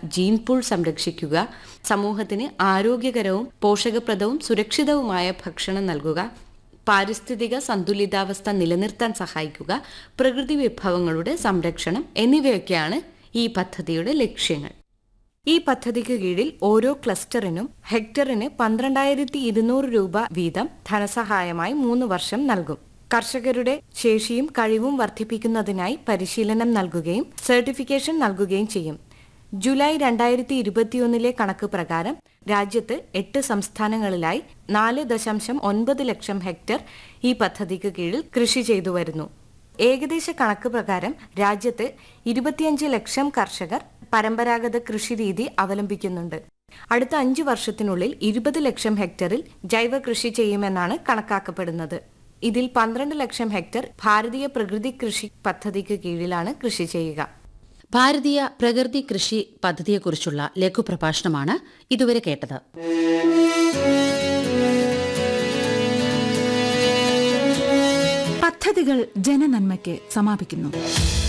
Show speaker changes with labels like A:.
A: gene pool സംരക്ഷിക്കുക സമൂഹത്തിന് ആരോഗ്യകരവും പോഷകപ്രദവും സുരക്ഷിതവുമായ ഭക്ഷണം നൽകുക പാരിസ്ഥിതിക സന്തുലിതാവസ്ഥ നിലനിർത്താൻ സഹായിക്കുക പ്രകൃതി വിഭവങ്ങളുടെ സംരക്ഷണം എന്നിവയൊക്കെയാണ് ഈ പദ്ധതിയുടെ ലക്ഷ്യങ്ങൾ ഈ പദ്ധതിക്ക് കീഴിൽ ഓരോ ക്ലസ്റ്ററിനും ഹെക്ടറിന് പന്ത്രണ്ടായിരത്തി ഇരുന്നൂറ് രൂപ വീതം ധനസഹായമായി മൂന്ന് വർഷം നൽകും കർഷകരുടെ ശേഷിയും കഴിവും വർദ്ധിപ്പിക്കുന്നതിനായി പരിശീലനം നൽകുകയും സർട്ടിഫിക്കേഷൻ നൽകുകയും ചെയ്യും ജൂലൈ രണ്ടായിരത്തി ഇരുപത്തിയൊന്നിലെ കണക്ക് പ്രകാരം രാജ്യത്ത് എട്ട് സംസ്ഥാനങ്ങളിലായി നാല് ദശാംശം ഒൻപത് ലക്ഷം ഹെക്ടർ ഈ പദ്ധതിക്ക് കീഴിൽ കൃഷി ചെയ്തു വരുന്നു ഏകദേശ കണക്ക് പ്രകാരം രാജ്യത്ത് ഇരുപത്തിയഞ്ച് ലക്ഷം കർഷകർ പരമ്പരാഗത കൃഷിരീതി അവലംബിക്കുന്നുണ്ട് അടുത്ത അഞ്ചു വർഷത്തിനുള്ളിൽ ഇരുപത് ലക്ഷം ഹെക്ടറിൽ ജൈവ കൃഷി ചെയ്യുമെന്നാണ് കണക്കാക്കപ്പെടുന്നത് ഇതിൽ പന്ത്രണ്ട് ലക്ഷം ഹെക്ടർ ഭാരതീയ പ്രകൃതി കൃഷി പദ്ധതിക്ക് കീഴിലാണ് കൃഷി ചെയ്യുക
B: ഭാരതീയ പ്രകൃതി കൃഷി പദ്ധതിയെക്കുറിച്ചുള്ള ലഘുപ്രഭാഷണമാണ് ഇതുവരെ കേട്ടത്
C: പദ്ധതികൾ ജനനന്മയ്ക്ക് സമാപിക്കുന്നു